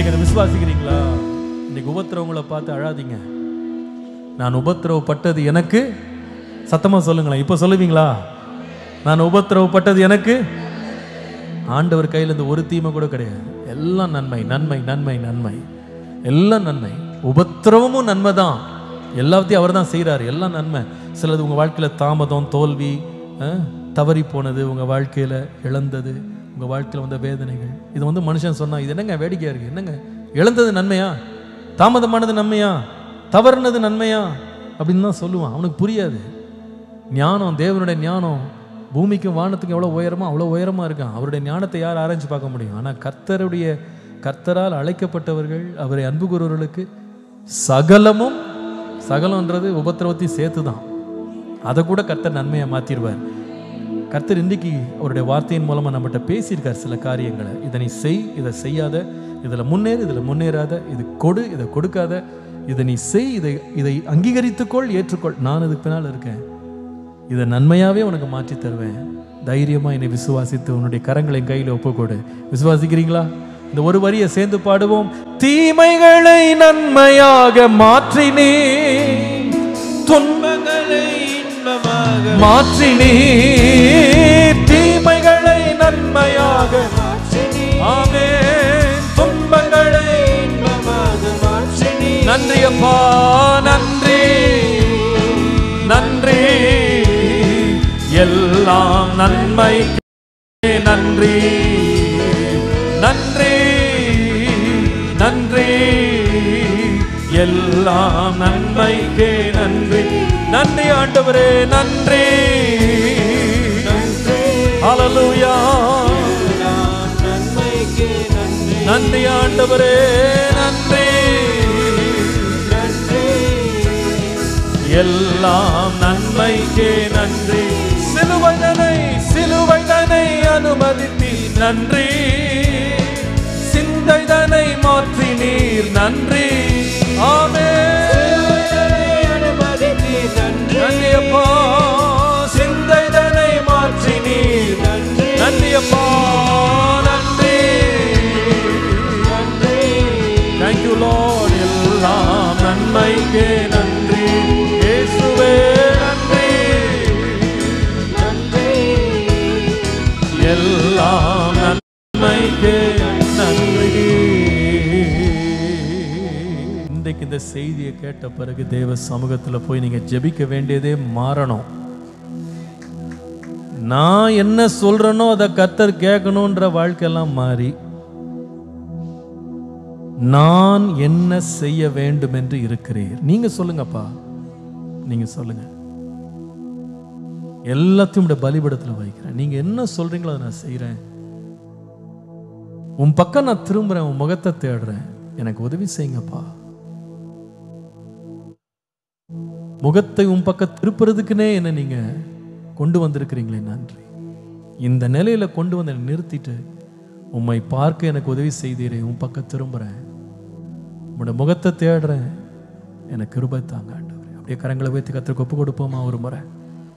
நீங்க அதை விசுவாசிக்கிறீங்களா இன்னைக்கு உபத்திரவங்களை பார்த்து அழாதீங்க நான் உபத்திரவப்பட்டது எனக்கு சத்தமா சொல்லுங்களேன் இப்போ சொல்லுவீங்களா நான் உபத்திரவப்பட்டது எனக்கு ஆண்டவர் கையில் இந்த ஒரு தீமை கூட கிடையாது எல்லாம் நன்மை நன்மை நன்மை நன்மை எல்லாம் நன்மை உபத்திரவமும் நன்மை தான் எல்லாத்தையும் அவர் தான் செய்கிறார் எல்லாம் நன்மை சிலது உங்கள் வாழ்க்கையில் தாமதம் தோல்வி அஹ், தவறி போனது உங்கள் வாழ்க்கையில் இழந்தது உங்கள் வாழ்க்கையில் வந்த வேதனைகள் இது வந்து மனுஷன் சொன்னா இது என்னங்க வேடிக்கையாக இருக்குது என்னங்க இழந்தது நன்மையா தாமதமானது நன்மையா தவறுனது நன்மையா அப்படின்னு தான் சொல்லுவான் அவனுக்கு புரியாது ஞானம் தேவனுடைய ஞானம் பூமிக்கும் வானத்துக்கும் எவ்வளோ உயரமோ அவ்வளோ உயரமாக இருக்கான் அவருடைய ஞானத்தை யார் ஆராய்ச்சி பார்க்க முடியும் ஆனால் கர்த்தருடைய கர்த்தரால் அழைக்கப்பட்டவர்கள் அவரை அன்பு கூறுவர்களுக்கு சகலமும் சகலம்ன்றது உபத்திரவத்தையும் சேர்த்து தான் அதை கூட கர்த்தர் நன்மையை மாற்றிடுவார் கர்த்தர் இன்றைக்கி அவருடைய வார்த்தையின் மூலமாக நம்மகிட்ட பேசியிருக்கார் சில காரியங்களை இதை நீ செய் இதை செய்யாத இதில் முன்னேறு இதில் முன்னேறாத இது கொடு இதை கொடுக்காத இதை நீ செய் இதை இதை அங்கீகரித்துக்கொள் ஏற்றுக்கொள் நான் இதுக்கு பின்னால் இருக்கேன் இதை நன்மையாவே உனக்கு மாற்றி தருவேன் தைரியமா என்னை விசுவாசித்து உன்னுடைய கரங்களை என் கையில் ஒப்புக்கொடு விசுவாசிக்கிறீங்களா இந்த ஒரு வரியை சேர்ந்து பாடுவோம் தீமைகளை நன்மையாக மாற்றினே துன்பங்களை இன்பமாக மாற்றினே தீமைகளை நன்மையாக ஆமே துன்பங்களை இன்பமாக மாற்றினீ நன்றி அப்பா நன்றி நன்றி எல்லாம் நன்மை நன்றி நன்றி நன்றி எல்லாம் நன்மைக்கே நன்றி நன்றி ஆண்டவரே நன்றி ஹalleluya நாம் நன்மைக்கு நன்றி நன்றி ஆண்டவரே நன்றி நன்றி எல்லாம் நன்மைக்கே நன்றி சிலுவைதனை சிலுவைதனை அனுமதித்தி நன்றி சிந்தைதனை மாற்றி நீர் நன்றி ஆமே அனுமதித்து நன்றி நன்றி அப்பா சிந்தைதனை மாற்றி நீர் நன்றி நன்றி அப்பா நன்றி நன்றி தேங்க்யூ லார்ட் எல்லாம் நன்மைக்கே நன்றி இயேசுவே நன்றி நன்றி எல்லாம் நன்மைக்கே நன்றி இன்றைக்கு இந்த செய்தியை கேட்ட பிறகு தேவ சமூகத்தில் போய் நீங்க ஜெபிக்க வேண்டியதே மாறணும் நான் என்ன சொல்றேனோ அதை கத்தர் கேட்கணுன்ற வாழ்க்கையெல்லாம் மாறி நான் என்ன செய்ய வேண்டும் என்று இருக்கிறீர் நீங்க சொல்லுங்கப்பா நீங்க சொல்லுங்க எல்லாத்தையும் உடைய பலிபடத்தில் வைக்கிறேன் நீங்க என்ன சொல்றீங்களோ அதை நான் செய்றேன் உன் பக்கம் நான் திரும்புறேன் உன் முகத்தை தேடுறேன் எனக்கு உதவி செய்யுங்கப்பா முகத்தை உன் பக்கம் திருப்புறதுக்குனே என்ன நீங்க கொண்டு வந்திருக்கிறீங்களே நன்றி இந்த நிலையில கொண்டு வந்து என்னை நிறுத்திட்டு உம்மை பார்க்க எனக்கு உதவி செய்தீரே உன் பக்கம் திரும்புறேன் உன்னோட முகத்தை தேடுறேன் எனக்கு கிருபை தாங்க ஆண்டவரே அப்படியே கரங்களை வைத்து கத்திற்கு ஒப்பு கொடுப்போமா ஒரு முறை